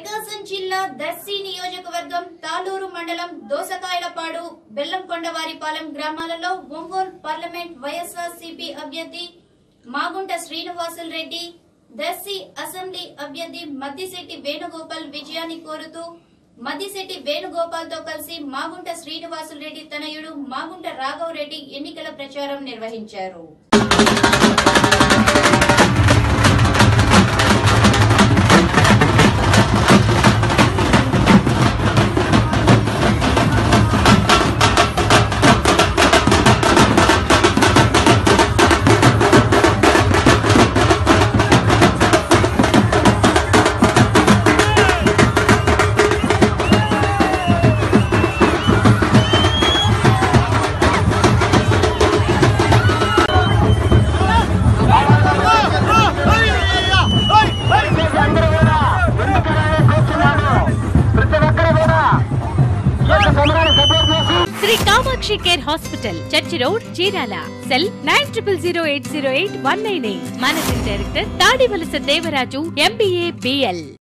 ప్రకాశం జిల్లా దర్శి నియోజకవర్గం తాలూరు మండలం దోసకాయలపాడు బెల్లంకొండవారిపాలెం గ్రామాలలో ఒంగోలు పార్లమెంట్ వైఎస్ఆర్ సిపి అభ్యర్థి మాగుంట శ్రీనివాసులు రెడ్డి దర్శి అసెంబ్లీ అభ్యర్థి మద్దిశెట్టి వేణుగోపాల్ విజయాన్ని కోరుతూ మద్దిశెట్టి వేణుగోపాల్ తో కలిసి మాగుంట శ్రీనివాసులు రెడ్డి తనయుడు మాగుంట రాఘవ్ రెడ్డి ఎన్నికల ప్రచారం నిర్వహించారు అందరూ కూడా ఎన్నికలలో కూర్చున్నారు ప్రతి ఒక్కరు కూడా ఈ యొక్క సమరాన్ని సపోర్ట్ చేసి Sri Kamakshi care hospital church road Chirala cell nine triple zero eight zero eight one nine eight managing director Tadivalasa Devaraju MBA BL